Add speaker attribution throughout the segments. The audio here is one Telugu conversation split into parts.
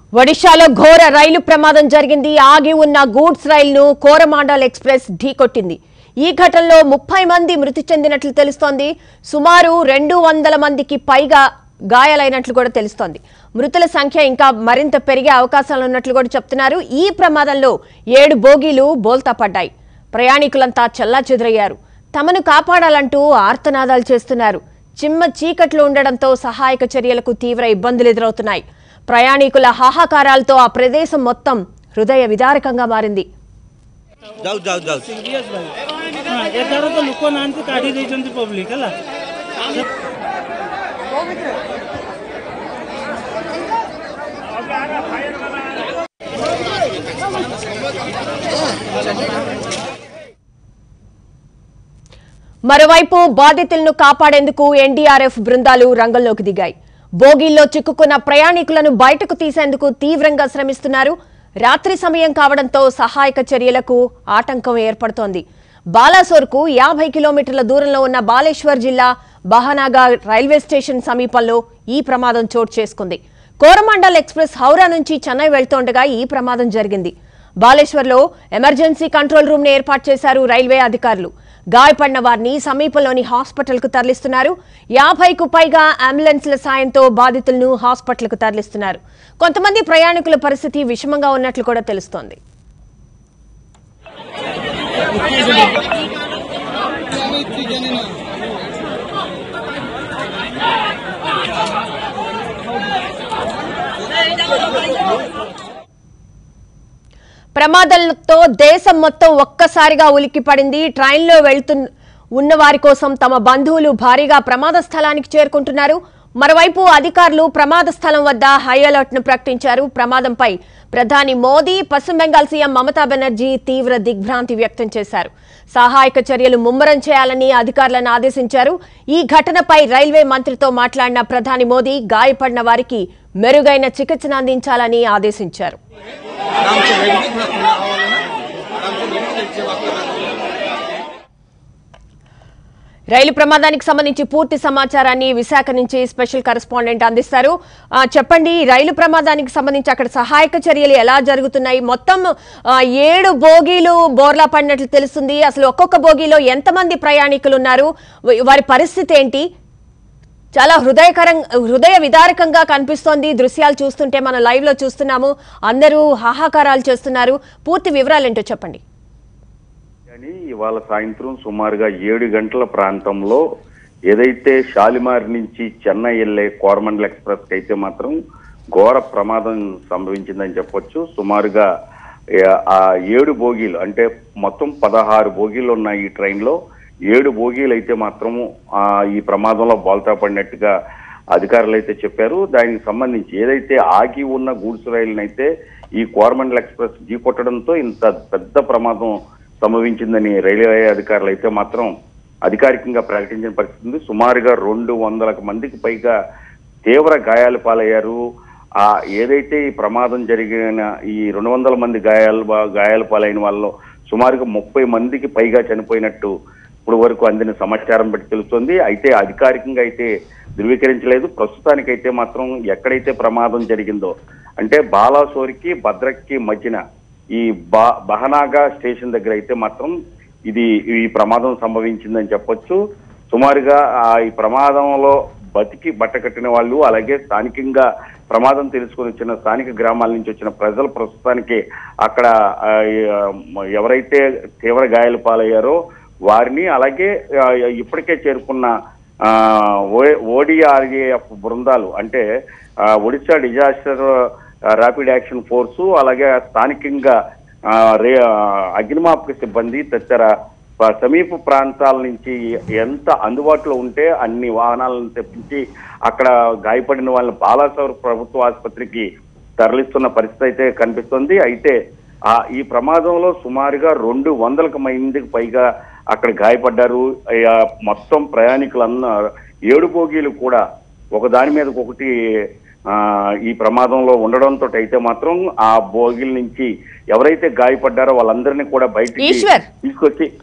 Speaker 1: ఒడిశాలో ఘోర రైలు ప్రమాదం జరిగింది ఆగి ఉన్న గూడ్స్ రైలును కోరమాండల్ ఎక్స్ప్రెస్ ఢీకొట్టింది ఈ ఘటనలో ముప్పై మంది మృతి చెందినట్లు తెలుస్తోంది సుమారు రెండు వందల మందికి పైగా గాయాలైనట్లు కూడా తెలుస్తోంది మృతుల సంఖ్య ఇంకా మరింత పెరిగే అవకాశాలు ఉన్నట్లు కూడా చెప్తున్నారు ఈ ప్రమాదంలో ఏడు బోగీలు బోల్తా పడ్డాయి ప్రయాణికులంతా చెల్లాచెదురయ్యారు తమను కాపాడాలంటూ ఆర్తనాదాలు చేస్తున్నారు చిమ్మ చీకట్లు ఉండడంతో సహాయక చర్యలకు తీవ్ర ఇబ్బందులు ఎదురవుతున్నాయి ప్రయాణికుల హాహాకారాలతో ఆ ప్రదేశం మొత్తం హృదయ విదారకంగా మారింది
Speaker 2: ଯାଉ ଯାଉ ଯାଉ
Speaker 3: ସିରିୟସ୍ ଭାଇ ହଁ ଏଥର ତ ଲୋକ ନାହାନ୍ତି କାଢ଼ି ଦେଇଛନ୍ତି ପବ୍ଲିକ ହେଲା
Speaker 1: మరోవైపు బాధితులను కాపాడేందుకు ఎన్డీఆర్ఎఫ్ బృందాలు రంగంలోకి దిగాయి బోగీల్లో చిక్కుకున్న ప్రయాణికులను బయటకు తీసేందుకు తీవ్రంగా శ్రమిస్తున్నారు రాత్రి సమయం కావడంతో సహాయక చర్యలకు ఆటంకం ఏర్పడుతోంది బాలాసోర్కు యాభై కిలోమీటర్ల దూరంలో ఉన్న బాలేశ్వర్ జిల్లా బహనాగా రైల్వే స్టేషన్ సమీపంలో ఈ ప్రమాదం చోటు చేసుకుంది కోరమండల్ ఎక్స్ప్రెస్ హౌరా నుంచి చెన్నై వెళ్తోండగా ఈ ప్రమాదం జరిగింది బాలేశ్వర్లో ఎమర్జెన్సీ కంట్రోల్ రూమ్ ని ఏర్పాటు చేశారు రైల్వే అధికారులు గాయపడిన వారిని సమీపంలోని హాస్పిటల్ కు తరలిస్తున్నారు యాభైకు పైగా అంబులెన్స్ల సాయంతో బాధితులను హాస్పిటల్ కు తరలిస్తున్నారు కొంతమంది ప్రయాణికుల పరిస్థితి విషమంగా ఉన్నట్లు కూడా తెలుస్తోంది ప్రమాదంతో దేశం మొత్తం ఒక్కసారిగా ఉలిక్కిపడింది ట్రైన్లో వెళ్తు ఉన్న వారి కోసం తమ బంధువులు భారీగా ప్రమాద స్థలానికి చేరుకుంటున్నారు మరోవైపు అధికారులు ప్రమాద స్థలం వద్ద హై అలర్ట్ ను ప్రకటించారు ప్రమాదంపై ప్రధాని మోదీ పశ్చిమ బెంగాల్ సీఎం మమతా బెనర్జీ తీవ్ర దిగ్భ్రాంతి వ్యక్తం చేశారు సహాయక చర్యలు ముమ్మరం చేయాలని అధికారులను ఆదేశించారు ఈ ఘటనపై రైల్వే మంత్రితో మాట్లాడిన ప్రధాని మోదీ గాయపడిన వారికి మెరుగైన చికిత్సను అందించాలని ఆదేశించారు రైలు ప్రమాదానికి సంబంధించి పూర్తి సమాచారాన్ని విశాఖ నుంచి స్పెషల్ కరెస్పాండెంట్ అందిస్తారు ఆ, చెప్పండి రైలు ప్రమాదానికి సంబంధించి అక్కడ సహాయక చర్యలు ఎలా జరుగుతున్నాయి మొత్తం ఆ, ఏడు బోగీలు బోర్లా పడినట్లు తెలుస్తుంది అసలు ఒక్కొక్క బోగీలో ఎంతమంది ప్రయాణికులు ఉన్నారు వ- వారి పరిస్థితి ఏంటి చాలా హృదయకరం హృదయ విదారకంగా కనిపిస్తోంది దృశ్యాలు చూస్తుంటే మనం లైవ్ లో చూస్తున్నాము అందరూ హాహాకారాలు చేస్తున్నారు పూర్తి వివరాలు ఏంటో చెప్పండి
Speaker 4: కానీ ఇవాళ సాయంత్రం సుమారుగా ఏడు గంటల ప్రాంతంలో ఏదైతే షాలిమార్ నుంచి చెన్నై వెళ్లే కోరమండల్ ఎక్స్ప్రెస్ కి అయితే మాత్రం ఘోర ప్రమాదం సంభవించిందని చెప్పొచ్చు సుమారుగా ఏ, ఆ ఏడు బోగీలు అంటే మొత్తం పదహారు బోగీలు ఉన్న ఈ ట్రైన్ లో ఏడు బోగీలు అయితే మాత్రము ఆ ఈ ప్రమాదంలో బోల్తా పడినట్టుగా అధికారులు అయితే చెప్పారు దానికి సంబంధించి ఏదైతే ఆగి ఉన్న గూడ్స్ రైలునైతే అయితే ఈ కోరమండల్ ఎక్స్ప్రెస్ ఢీకొట్టడంతో ఇంత పెద్ద ప్రమాదం సంభవించిందని రైల్వే అధికారులు అయితే మాత్రం అధికారికంగా ప్రకటించిన పరిస్థితి ఉంది సుమారుగా రెండు వందల మందికి పైగా తీవ్ర గాయాలు పాలయ్యారు ఆ ఏదైతే ఈ ప్రమాదం జరిగిన ఈ రెండు వందల మంది గాయాలు గాయాల పాలైన వాళ్ళలో సుమారుగా ముప్పై మందికి పైగా చనిపోయినట్టు ఇప్పుడు వరకు అందిన సమాచారం బట్టి తెలుస్తుంది అయితే అధికారికంగా అయితే ధృవీకరించలేదు ప్రస్తుతానికైతే మాత్రం ఎక్కడైతే ప్రమాదం జరిగిందో అంటే బాలాసోరికి భద్రక్కి మధ్యన ఈ బా బహనాగా స్టేషన్ దగ్గర అయితే మాత్రం ఇది ఈ ప్రమాదం సంభవించిందని చెప్పొచ్చు సుమారుగా ఆ ఈ ప్రమాదంలో బతికి బట్టకట్టిన వాళ్ళు అలాగే స్థానికంగా ప్రమాదం తెలుసుకొని వచ్చిన స్థానిక గ్రామాల నుంచి వచ్చిన ప్రజలు ప్రస్తుతానికి అక్కడ ఆ, ఈ, ఎవరైతే తీవ్ర గాయాలు పాలయ్యారో వారిని అలాగే ఆ, ఇప్పటికే చేరుకున్న ఆ, ఓ- ఓడిఆర్ఏఎఫ్ బృందాలు అంటే ఆ, Odisha disaster rapid action force అలాగే స్థానికంగా ఆ, రే ఆ, అగ్నిమాపక సిబ్బంది తదితర ప- సమీప ప్రాంతాల నుంచి ఎంత అందుబాటులో ఉంటే అన్ని వాహనాలను తెప్పించి అక్కడ గాయపడిన వాళ్ళని బాలాసౌర్ ప్రభుత్వ ఆసుపత్రికి తరలిస్తున్న పరిస్థితి అయితే కనిపిస్తుంది అయితే ఆ ఈ ప్రమాదంలో సుమారుగా రెండు వందలకు మందికి పైగా అక్కడ గాయపడ్డారు ఆ, మొత్తం ప్రయాణికులన్న ఏడు బోగీలు కూడా ఒక దాని మీద ఒకటి ఆ, ఈ ప్రమాదంలో ఉండడంతో అయితే మాత్రం ఆ బోగిల నుంచి ఎవరైతే గాయపడ్డారో వాళ్ళందరినీ కూడా బయటికి
Speaker 1: ఈశ్వర్.
Speaker 4: తీసుకొచ్చి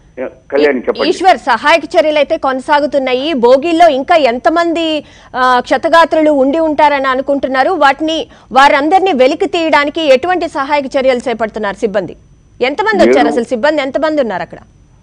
Speaker 4: కళ్యాణ్ చెప్పండి
Speaker 1: ఈశ్వర్ సహాయక చర్యలు అయితే కొనసాగుతున్నాయి భోగిల్లో ఇంకా ఎంతమంది ఆ, క్షతగాత్రులు ఉండి ఉంటారని అనుకుంటున్నారు వాటిని వారందరినీ వెలికి తీయడానికి ఎటువంటి సహాయక చర్యలు చేపడుతున్నారు సిబ్బంది ఎంతమంది వచ్చారు
Speaker 4: ఏడు-
Speaker 1: అసలు సిబ్బంది ఎంతమంది ఉన్నారు అక్కడ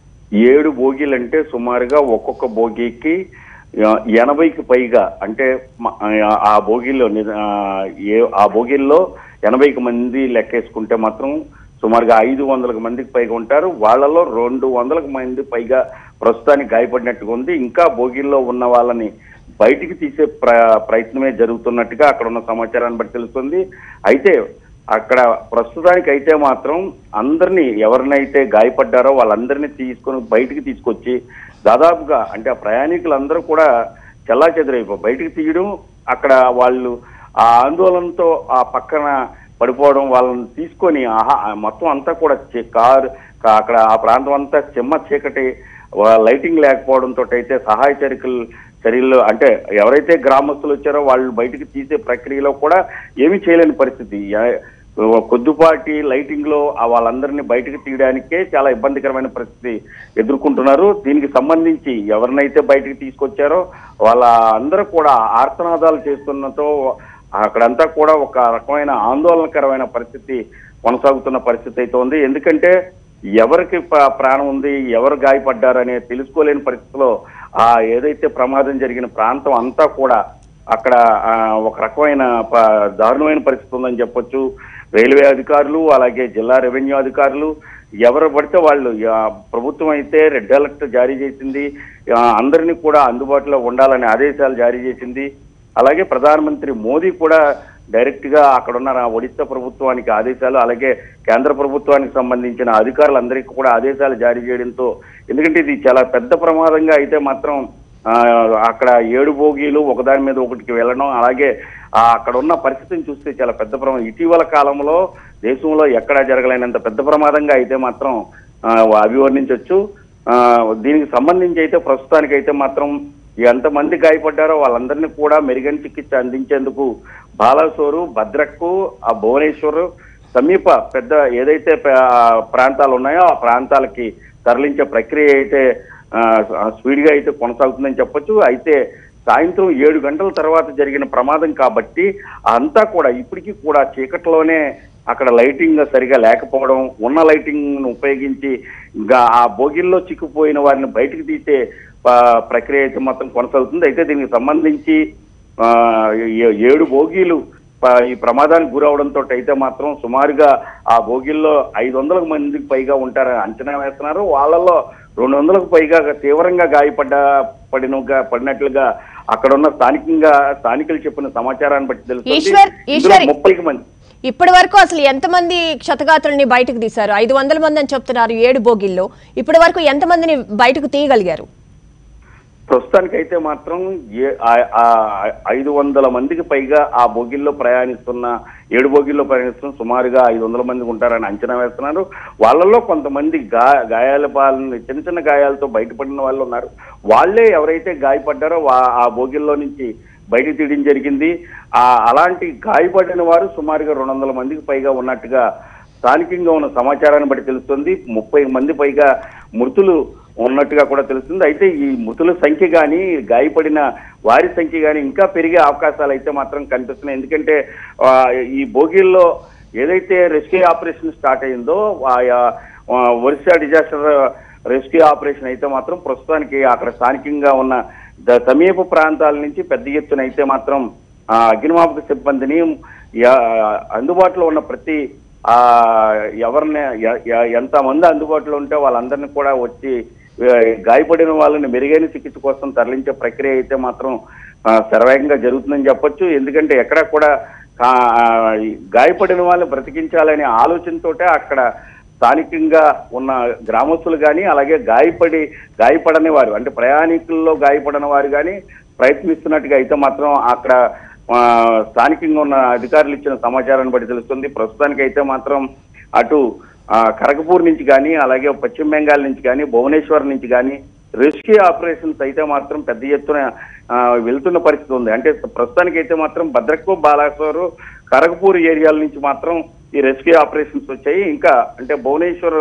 Speaker 4: ఏడు బోగీలు అంటే సుమారుగా ఒక్కొక్క బోగీకి ఆ, ఎనభైకి పైగా అంటే మ- ఆ- ఆ బోగీల్లో ని- ఆ, ఏ ఆ బోగీల్లో ఎనభైకి మంది లెక్కేసుకుంటే మాత్రం సుమారుగా ఐదు వందలకు మందికి పైగా ఉంటారు వాళ్ళలో రెండు వందలకు మంది పైగా ప్రస్తుతానికి గాయపడినట్టుగా ఉంది ఇంకా బోగీల్లో ఉన్న వాళ్ళని బయటికి తీసే ప్ర ప్రయత్నమే జరుగుతున్నట్టుగా అక్కడ ఉన్న సమాచారాన్ని బట్టి తెలుస్తుంది అయితే అక్కడ ప్రస్తుతానికి అయితే మాత్రం అందరినీ ఎవరినైతే గాయపడ్డారో వాళ్ళందరినీ తీసుకొని బయటికి తీసుకొచ్చి దాదాపుగా అంటే ఆ ప్రయాణికులందరూ కూడా చెల్లా చెదరైపో బయటికి తీయడం అక్కడ వాళ్ళు ఆ ఆందోళనతో ఆ పక్కన పడిపోవడం వాళ్ళని తీసుకొని ఆహా మొత్తం అంతా కూడా చి- కారు కా- అక్కడ ఆ ప్రాంతం అంతా చిమ్మ చీకటి వా- లైటింగ్ లేకపోవడంతో అయితే సహాయ చర్యలు చర్యలు అంటే ఎవరైతే గ్రామస్తులు వచ్చారో వాళ్ళు బయటికి తీసే ప్రక్రియలో కూడా ఏమీ చేయలేని పరిస్థితి ఎ- కొద్దిపాటి లైటింగ్ లో ఆ వాళ్ళందరినీ బయటకు తీయడానికే చాలా ఇబ్బందికరమైన పరిస్థితి ఎదుర్కొంటున్నారు దీనికి సంబంధించి ఎవరినైతే బయటికి తీసుకొచ్చారో వాళ్ళ అందరూ కూడా ఆర్తనాదాలు చేస్తున్నతో అక్కడంతా కూడా ఒక రకమైన ఆందోళనకరమైన పరిస్థితి కొనసాగుతున్న పరిస్థితి అయితే ఉంది ఎందుకంటే ఎవరికి ప- ప్రాణం ఉంది ఎవరు గాయపడ్డారనే తెలుసుకోలేని పరిస్థితిలో ఆ ఏదైతే ప్రమాదం జరిగిన ప్రాంతం అంతా కూడా అక్కడ ఆ, ఒక రకమైన ప- దారుణమైన పరిస్థితి ఉందని చెప్పొచ్చు రైల్వే అధికారులు అలాగే జిల్లా రెవెన్యూ అధికారులు ఎవరు పడితే వాళ్ళు ఆ, ప్రభుత్వం అయితే రెడ్ అలర్ట్ జారీ చేసింది ఆ, అందరినీ కూడా అందుబాటులో ఉండాలనే ఆదేశాలు జారీ చేసింది అలాగే ప్రధానమంత్రి మోదీ కూడా డైరెక్ట్ గా అక్కడ ఉన్న ఒడిశా ప్రభుత్వానికి ఆదేశాలు అలాగే కేంద్ర ప్రభుత్వానికి సంబంధించిన అధికారులందరికీ కూడా ఆదేశాలు జారీ చేయడంతో ఎందుకంటే ఇది చాలా పెద్ద ప్రమాదంగా అయితే మాత్రం ఆ, అక్కడ ఏడు బోగీలు ఒకదాని మీద ఒకటికి వెళ్ళడం అలాగే ఆ, అక్కడ ఉన్న పరిస్థితిని చూస్తే చాలా పెద్ద ప్రమాదం ఇటీవల కాలంలో దేశంలో ఎక్కడా జరగలేనంత పెద్ద ప్రమాదంగా అయితే మాత్రం ఆ, అభివర్ణించవచ్చు ఆ, దీనికి సంబంధించి అయితే ప్రస్తుతానికి అయితే మాత్రం ఎంతమంది గాయపడ్డారో వాళ్ళందరినీ కూడా మెరుగైన చికిత్స అందించేందుకు బాలాసోరు భద్రకు ఆ భువనేశ్వర్ సమీప పెద్ద ఏదైతే ప- ఆ ప్రాంతాలు ఉన్నాయో ఆ ప్రాంతాలకి తరలించే ప్రక్రియ అయితే ఆ, స్పీడ్ గా అయితే కొనసాగుతుందని చెప్పొచ్చు అయితే సాయంత్రం ఏడు గంటల తర్వాత జరిగిన ప్రమాదం కాబట్టి అంతా కూడా ఇప్పటికీ కూడా చీకట్లోనే అక్కడ లైటింగ్ సరిగా లేకపోవడం ఉన్న లైటింగ్ ను ఉపయోగించి ఇంకా ఆ బోగిల్లో చిక్కుపోయిన వారిని బయటికి తీసే ఆ, ప్రక్రియ అయితే మొత్తం కొనసాగుతుంది అయితే దీనికి సంబంధించి ఆ, ఏ- ఏడు బోగీలు ప- ఈ ప్రమాదానికి గురవడంతో అయితే మాత్రం సుమారుగా ఆ బోగిల్లో ఐదు వందల మందికి పైగా ఉంటారని అంచనా వేస్తున్నారు వాళ్ళలో రెండు వందలకు పైగా తీవ్రంగా గాయపడ్డ పడిన పడినట్లుగా అక్కడ ఉన్న స్థానికంగా స్థానికులు చెప్పిన సమాచారాన్ని బట్టి తెలుస్తుంది
Speaker 1: ఈశ్వర్,
Speaker 4: ఇందులో
Speaker 1: ఈశ్వర్.
Speaker 4: ముప్పైకి మంది
Speaker 1: ఇప్పటి వరకు అసలు ఎంతమంది క్షతగాత్రుల్ని బయటకు తీశారు ఐదు వందల మంది అని చెప్తున్నారు ఏడు బోగిల్లో ఇప్పటి వరకు ఎంతమందిని బయటకు తీయగలిగారు
Speaker 4: ప్రస్తుతానికైతే మాత్రం ఏ ఆ- ఆ ఐదు వందల మందికి పైగా ఆ బోగిల్లో ప్రయాణిస్తున్న ఏడు బోగిల్లో ప్రయాణిస్తున్న సుమారుగా ఐదు వందల మంది ఉంటారని అంచనా వేస్తున్నారు వాళ్ళల్లో కొంతమంది గా గాయాల పాలన చిన్న చిన్న గాయాలతో బయటపడిన వాళ్ళు ఉన్నారు వాళ్ళే ఎవరైతే గాయపడ్డారో వా- ఆ బోగిల్లో నుంచి బయటికి తీయడం జరిగింది ఆ అలాంటి గాయపడిన వారు సుమారుగా రెండు వందల మందికి పైగా ఉన్నట్టుగా స్థానికంగా ఉన్న సమాచారాన్ని బట్టి తెలుస్తుంది ముప్పై మంది పైగా మృతులు ఉన్నట్టుగా కూడా తెలుస్తుంది అయితే ఈ మృతుల సంఖ్య కానీ గాయపడిన వారి సంఖ్య కానీ ఇంకా పెరిగే అవకాశాలు అయితే మాత్రం కనిపిస్తున్నాయి ఎందుకంటే ఆ, ఈ బోగిల్లో ఏదైతే రెస్క్యూ ఆపరేషన్ స్టార్ట్ అయిందో ఆ, ఆ, ఒరిస్సా డిజాస్టర్ రెస్క్యూ ఆపరేషన్ అయితే మాత్రం ప్రస్తుతానికి అక్కడ స్థానికంగా ఉన్న ద- సమీప ప్రాంతాల నుంచి పెద్ద ఎత్తున అయితే మాత్రం ఆ, అగ్నిమాపక సిబ్బందిని యా- అందుబాటులో ఉన్న ప్రతి ఆ ఎవరిని ఎ- ఎ- ఎంతమంది అందుబాటులో ఉంటే వాళ్ళందరినీ కూడా వచ్చి ఆ, గాయపడిన వాళ్ళని మెరుగైన చికిత్స కోసం తరలించే ప్రక్రియ అయితే మాత్రం ఆ, శరవేగంగా జరుగుతుందని చెప్పొచ్చు ఎందుకంటే ఎక్కడ కూడా ఆ, ఈ గాయపడిన వాళ్ళని బ్రతికించాలనే ఆలోచనతోటే అక్కడ స్థానికంగా ఉన్న గ్రామస్తులు కానీ అలాగే గాయపడి గాయపడని వారు అంటే ప్రయాణికుల్లో గాయపడని వారు కానీ ప్రయత్నిస్తున్నట్టుగా అయితే మాత్రం అక్కడ ఆ, స్థానికంగా ఉన్న అధికారులు ఇచ్చిన సమాచారాన్ని బట్టి తెలుస్తుంది ప్రస్తుతానికి అయితే మాత్రం అటు ఆ, ఖరగపూర్ నుంచి కానీ అలాగే పశ్చిమ బెంగాల్ నుంచి కానీ భువనేశ్వర్ నుంచి కానీ రెస్క్యూ ఆపరేషన్స్ అయితే మాత్రం పెద్ద ఎత్తున ఆ, వెళ్తున్న పరిస్థితి ఉంది అంటే ప్రస్తుతానికి అయితే మాత్రం భద్రకు బాలాసోరు ఖరగపూర్ ఏరియాల నుంచి మాత్రం ఈ రెస్క్యూ ఆపరేషన్స్ వచ్చాయి ఇంకా అంటే భువనేశ్వర్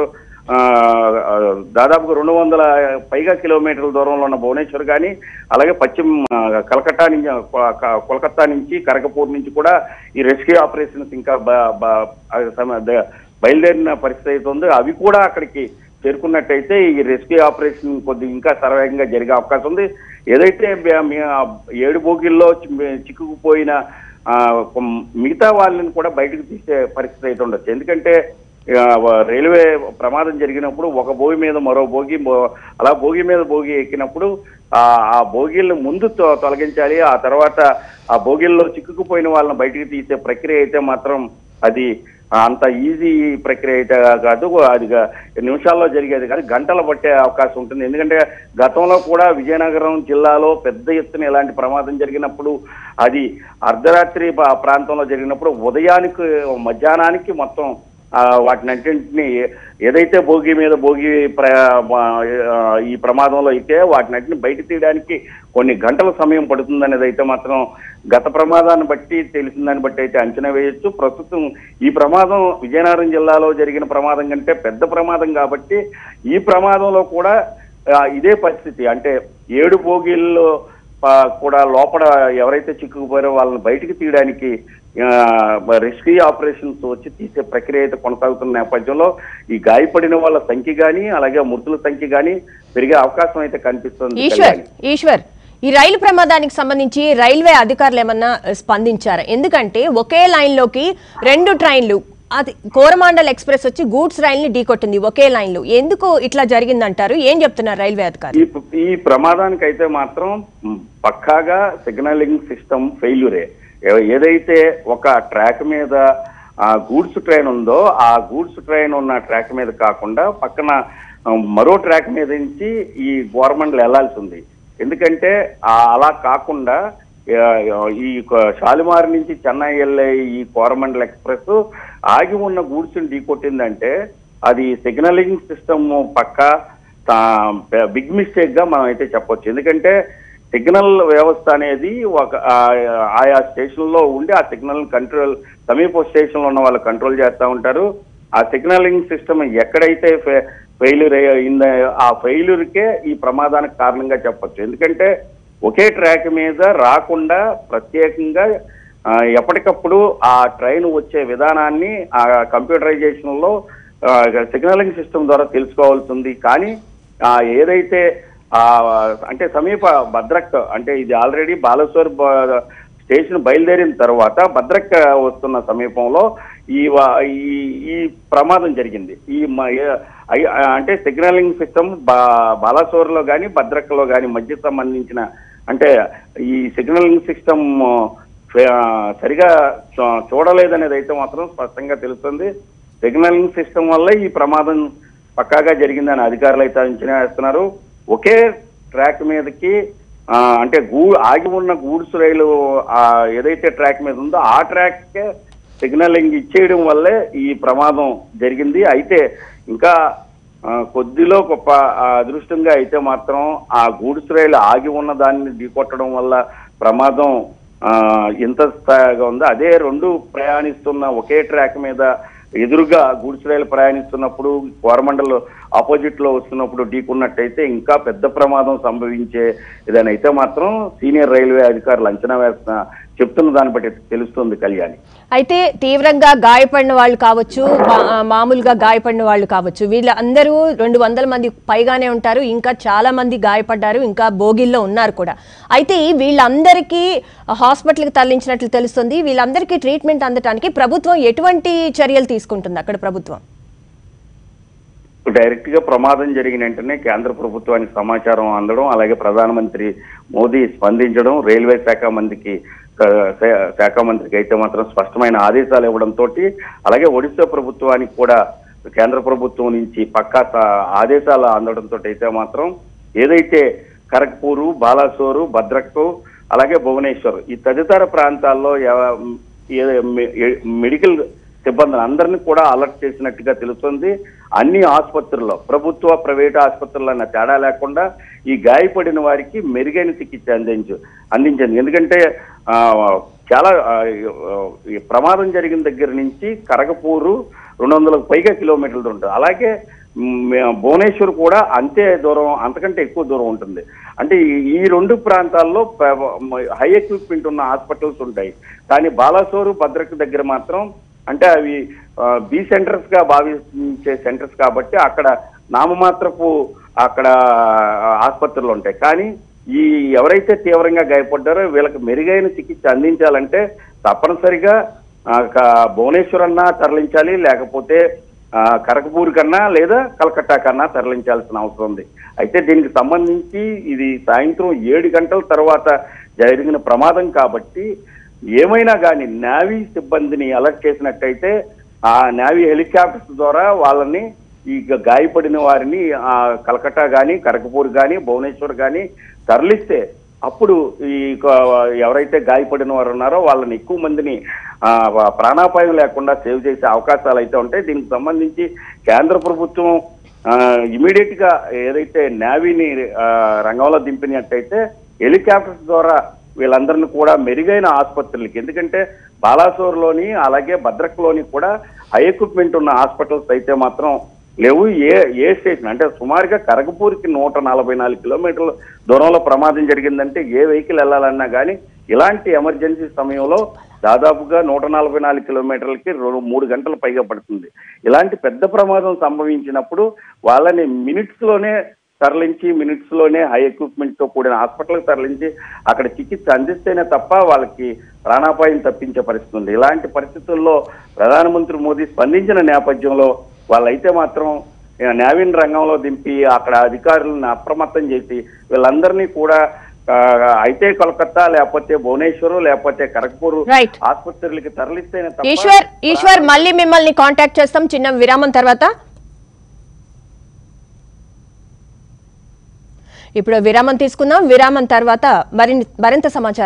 Speaker 4: ఆ, ఆ, దాదాపుగా రెండు వందల పైగా కిలోమీటర్ల దూరంలో ఉన్న భువనేశ్వర్ కానీ అలాగే పశ్చిమ ఆ, కలకత్తా నుంచి కొ- క- కోల్కతా నుంచి కరకపూర్ నుంచి కూడా ఈ రెస్క్యూ ఆపరేషన్స్ ఇంకా బ- బ- ఆ సమ- ద- బయలుదేరిన పరిస్థితి అయితే ఉంది అవి కూడా అక్కడికి చేరుకున్నట్టయితే ఈ రెస్క్యూ ఆపరేషన్ కొద్ది ఇంకా సర్వేగంగా జరిగే అవకాశం ఉంది ఏదైతే బ- మీ- ఆ ఏడు బోగిల్లో చి- చిక్కుకుపోయిన ఆ, కొం- మిగతా వాళ్ళని కూడా బయటకు తీసే పరిస్థితి అయితే ఉండొచ్చు ఎందుకంటే ఆ, వ- రైల్వే ప్రమాదం జరిగినప్పుడు ఒక భోగి మీద మరో భోగి మో- అలా భోగి మీద భోగి ఎక్కినప్పుడు ఆ ఆ భోగిలను ముందు తొ- తొలగించాలి ఆ తర్వాత ఆ భోగిల్లో చిక్కుకుపోయిన వాళ్ళని బయటికి తీసే ప్రక్రియ అయితే మాత్రం అది అంత ఈజీ ప్రక్రియ అయితే కాదు అది గా- నిమిషాల్లో జరిగేది కానీ గంటలు పట్టే అవకాశం ఉంటుంది ఎందుకంటే గతంలో కూడా విజయనగరం జిల్లాలో పెద్ద ఎత్తున ఇలాంటి ప్రమాదం జరిగినప్పుడు అది అర్ధరాత్రి ప- ప్రాంతంలో జరిగినప్పుడు ఉదయానికి మధ్యాహ్నానికి మొత్తం ఆ, వాటినన్నింటినీ ఏదైతే భోగి మీద భోగి ప్ర ఆ, ఈ ప్రమాదంలో అయితే వాటినన్నింటిని బయట తీయడానికి కొన్ని గంటల సమయం పడుతుందనేది అయితే మాత్రం గత ప్రమాదాన్ని బట్టి తెలిసిన దాన్ని బట్టి అయితే అంచనా వేయొచ్చు ప్రస్తుతం ఈ ప్రమాదం విజయనగరం జిల్లాలో జరిగిన ప్రమాదం కంటే పెద్ద ప్రమాదం కాబట్టి ఈ ప్రమాదంలో కూడా ఆ, ఇదే పరిస్థితి అంటే ఏడు భోగిల్లో ఆ, కూడా లోపల ఎవరైతే చిక్కుకుపోయారో వాళ్ళని బయటికి తీయడానికి రెస్క్యూ ఆపరేషన్స్ వచ్చి తీసే ప్రక్రియ అయితే కొనసాగుతున్న నేపథ్యంలో ఈ గాయపడిన వాళ్ళ సంఖ్య కానీ అలాగే మృతుల సంఖ్య కానీ పెరిగే అవకాశం అయితే కనిపిస్తుంది
Speaker 1: ఈశ్వర్
Speaker 4: కళ్యాణి.
Speaker 1: ఈశ్వర్ ఈ రైలు ప్రమాదానికి సంబంధించి రైల్వే అధికారులు ఏమన్నా స్పందించారా ఎందుకంటే ఒకే లైన్ లోకి రెండు ట్రైన్లు అది కోరమాండల్ ఎక్స్ప్రెస్ వచ్చి గూడ్స్ రైల్ ని ఢీకొట్టింది ఒకే లైన్ లో ఎందుకు ఇట్లా జరిగిందంటారు ఏం చెప్తున్నారు రైల్వే అధికారులు
Speaker 4: ఈ ఈ ప్రమాదానికి అయితే మాత్రం మ్, పక్కాగా సిగ్నలింగ్ సిస్టమ్ ఫెయిల్యూరే ఏ- ఏదైతే ఒక ట్రాక్ మీద ఆ గూడ్స్ ట్రైన్ ఉందో ఆ గూడ్స్ ట్రైన్ ఉన్న ట్రాక్ మీద కాకుండా పక్కన ఆ, మరో ట్రాక్ మీద నుంచి ఈ గవర్నమెంట్ వెళ్లాల్సి ఉంది ఎందుకంటే ఆ అలా కాకుండా ఆ, ఈ కొ- షాలిమార్ నుంచి చెన్నై వెళ్ళే ఈ కోరమండల్ ఎక్స్ప్రెస్ ఆగి ఉన్న గూడ్స్ ఢీ కొట్టిందంటే అది సిగ్నలింగ్ సిస్టమ్ పక్క బిగ్ మిస్టేక్ గా మనం అయితే చెప్పొచ్చు ఎందుకంటే సిగ్నల్ వ్యవస్థ అనేది ఒక ఆ- ఆయా స్టేషన్ లో ఉండి ఆ సిగ్నల్ కంట్రోల్ సమీప స్టేషన్ లో ఉన్న వాళ్ళు కంట్రోల్ చేస్తూ ఉంటారు ఆ సిగ్నలింగ్ సిస్టమ్ ఎక్కడైతే ఫెయిల్యూర్ అయిందో ఆ ఫెయిల్యూర్కే ఈ ప్రమాదానికి కారణంగా చెప్పొచ్చు ఎందుకంటే ఒకే ట్రాక్ మీద రాకుండా ప్రత్యేకంగా ఆ, ఎప్పటికప్పుడు ఆ ట్రైన్ వచ్చే విధానాన్ని ఆ కంప్యూటరైజేషన్ లో సిగ్నలింగ్ సిస్టమ్ ద్వారా తెలుసుకోవాల్సి ఉంది కానీ ఆ, ఏదైతే ఆ, అంటే సమీప భద్రక్ అంటే ఇది ఆల్రెడీ బాలేశ్వర్ బ- స్టేషన్ బయలుదేరిన తర్వాత భద్రక్ వస్తున్న సమీపంలో ఈ వా- ఈ ఈ ప్రమాదం జరిగింది ఈ మ- ఏ- ఐ- అంటే సిగ్నలింగ్ సిస్టమ్ బా బాలాసోర్లో కానీ భద్రక్లో కానీ మధ్య సంబంధించిన అంటే ఈ సిగ్నలింగ్ సిస్టమ్ సరిగా చూ- చూడలేదనేది అయితే మాత్రం స్పష్టంగా తెలుస్తుంది సిగ్నలింగ్ సిస్టమ్ వల్ల ఈ ప్రమాదం పక్కాగా జరిగిందని అధికారులు అయితే అంచనా వేస్తున్నారు ఒకే ట్రాక్ మీదకి ఆ, అంటే గూ ఆగి ఉన్న గూడ్స్ రైలు ఆ, ఏదైతే ట్రాక్ మీద ఉందో ఆ ట్రాక్కే సిగ్నలింగ్ ఇచ్చేయడం వల్లే ఈ ప్రమాదం జరిగింది అయితే ఇంకా ఆ, కొద్దిలో గొప్ప ఆ, అదృష్టంగా అయితే మాత్రం ఆ గూడ్స్ రైలు ఆగి ఉన్న దాన్ని ఢీకొట్టడం వల్ల ప్రమాదం ఆ, ఎంత స్థాయిగా ఉందో అదే రెండు ప్రయాణిస్తున్న ఒకే ట్రాక్ మీద ఎదురుగా గూడ్స్ రైలు ప్రయాణిస్తున్నప్పుడు కోరమండల్ ఆపోజిట్ లో వస్తున్నప్పుడు ఢీకున్నట్టయితే ఇంకా పెద్ద ప్రమాదం సంభవించే ఇదనైతే మాత్రం సీనియర్ రైల్వే అధికారులు అంచనా వేస్తున్న చెప్తున్న దాన్ని బట్టి తెలుస్తుంది కళ్యాణి
Speaker 1: అయితే తీవ్రంగా గాయపడిన వాళ్ళు కావచ్చు మా- మామూలుగా గాయపడిన వాళ్ళు కావచ్చు వీళ్ళందరూ రెండు వందల మంది పైగానే ఉంటారు ఇంకా చాలా మంది గాయపడ్డారు ఇంకా బోగిల్లో ఉన్నారు కూడా అయితే ఈ వీళ్ళందరికీ హాస్పిటల్కి తరలించినట్లు తెలుస్తుంది వీళ్ళందరికీ ట్రీట్మెంట్ అందటానికి ప్రభుత్వం ఎటువంటి చర్యలు తీసుకుంటుంది అక్కడ ప్రభుత్వం
Speaker 4: డైరెక్ట్ గా ప్రమాదం జరిగిన వెంటనే కేంద్ర ప్రభుత్వానికి సమాచారం అందడం అలాగే ప్రధానమంత్రి మోదీ స్పందించడం రైల్వే శాఖ మంత్రికి ఆ, శా- శాఖ మంత్రికి అయితే మాత్రం స్పష్టమైన ఆదేశాలు ఇవ్వడంతో అలాగే ఒడిశా ప్రభుత్వానికి కూడా కేంద్ర ప్రభుత్వం నుంచి పక్కా స- ఆదేశాలు అందడంతో అయితే మాత్రం ఏదైతే ఖరగ్పూరు బాలాసోరు భద్రక్ అలాగే భువనేశ్వర్ ఈ తదితర ప్రాంతాల్లో ఎవ- ఏ- మె- ఏ- మెడికల్ సిబ్బందిని అందరినీ కూడా అలర్ట్ చేసినట్టుగా తెలుస్తుంది అన్ని ఆసుపత్రుల్లో ప్రభుత్వ ప్రైవేట్ ఆసుపత్రుల్లో అన్న తేడా లేకుండా ఈ గాయపడిన వారికి మెరుగైన చికిత్స అందించు అందించింది ఎందుకంటే ఆ, చాలా ఆ, ఈ ప్రమాదం జరిగిన దగ్గర నుంచి కరగపూరు రెండు వందలకు పైగా కిలోమీటర్ల దూరం ఉంటుంది అలాగే మ్, భువనేశ్వర్ కూడా అంతే దూరం అంతకంటే ఎక్కువ దూరం ఉంటుంది అంటే ఈ- ఈ రెండు ప్రాంతాల్లో హై ఎక్విప్మెంట్ ఉన్న హాస్పిటల్స్ ఉంటాయి కానీ బాలాసోరు భద్రక దగ్గర మాత్రం అంటే అవి బి సెంటర్స్ గా భావించే సెంటర్స్ కాబట్టి అక్కడ నామమాత్రపు అక్కడ ఆసుపత్రులు ఉంటాయి కానీ ఈ ఎవరైతే తీవ్రంగా గాయపడ్డారో వీళ్ళకి మెరుగైన చికిత్స అందించాలంటే తప్పనిసరిగా ఆ, క- భువనేశ్వర్ అన్నా తరలించాలి లేకపోతే ఆ, కరకపూర్ కన్నా లేదా కలకత్తా కన్నా తరలించాల్సిన అవసరం ఉంది అయితే దీనికి సంబంధించి ఇది సాయంత్రం ఏడు గంటల తర్వాత జరిగిన ప్రమాదం కాబట్టి ఏమైనా కానీ నేవీ సిబ్బందిని అలర్ట్ చేసినట్టయితే ఆ నేవీ హెలికాప్టర్స్ ద్వారా వాళ్ళని ఈ గ- గాయపడిన వారిని ఆ కలకట్టా కానీ కరకపూర్ కానీ భువనేశ్వర్ కానీ తరలిస్తే అప్పుడు ఈ క- ఎవరైతే గాయపడిన వారు ఉన్నారో వాళ్ళని ఎక్కువ మందిని ఆ, వ- ప్రాణాపాయం లేకుండా సేవ్ చేసే అవకాశాలు అయితే ఉంటాయి దీనికి సంబంధించి కేంద్ర ప్రభుత్వం ఇమీడియట్ గా ఏదైతే నేవీని ఆ, రంగంలో దింపినట్టయితే హెలికాప్టర్స్ ద్వారా వీళ్ళందరినీ కూడా మెరుగైన ఆసుపత్రులకి ఎందుకంటే బాలాసోర్లోని అలాగే భద్రక్లోని కూడా హై ఎక్విప్మెంట్ ఉన్న హాస్పిటల్స్ అయితే మాత్రం లేవు ఏ ఏ స్టేషన్ అంటే సుమారుగా కరగపూర్కి నూట నలభై నాలుగు కిలోమీటర్ల దూరంలో ప్రమాదం జరిగిందంటే ఏ వెహికల్ వెళ్ళాలన్నా కానీ ఇలాంటి ఎమర్జెన్సీ సమయంలో దాదాపుగా నూట నలభై నాలుగు కిలోమీటర్లకి రెండు మూడు గంటలు పైగా పడుతుంది ఇలాంటి పెద్ద ప్రమాదం సంభవించినప్పుడు వాళ్ళని మినిట్స్ లోనే తరలించి మినిట్స్ లోనే హై ఎక్విప్మెంట్ తో కూడిన హాస్పిటల్కి తరలించి అక్కడ చికిత్స అందిస్తేనే తప్ప వాళ్ళకి ప్రాణాపాయం తప్పించే పరిస్థితి ఉంది ఇలాంటి పరిస్థితుల్లో ప్రధానమంత్రి మోదీ స్పందించిన నేపథ్యంలో వాళ్ళైతే మాత్రం ఆ, నేవిన్ రంగంలో దింపి అక్కడ అధికారులను అప్రమత్తం చేసి వీళ్ళందరినీ కూడా ఆ, అయితే కోల్కత్తా లేకపోతే భువనేశ్వర్ లేకపోతే కరక్పూర్
Speaker 1: Right.
Speaker 4: ఆసుపత్రులకి తరలిస్తేనే తప్ప
Speaker 1: ఈశ్వర్ ఈశ్వర్ మళ్ళీ మిమ్మల్ని కాంటాక్ట్ చేస్తాం చిన్న విరామం తర్వాత ఇప్పుడు విరామం తీసుకుందాం విరామం తర్వాత మరిన్ని మరింత సమాచారం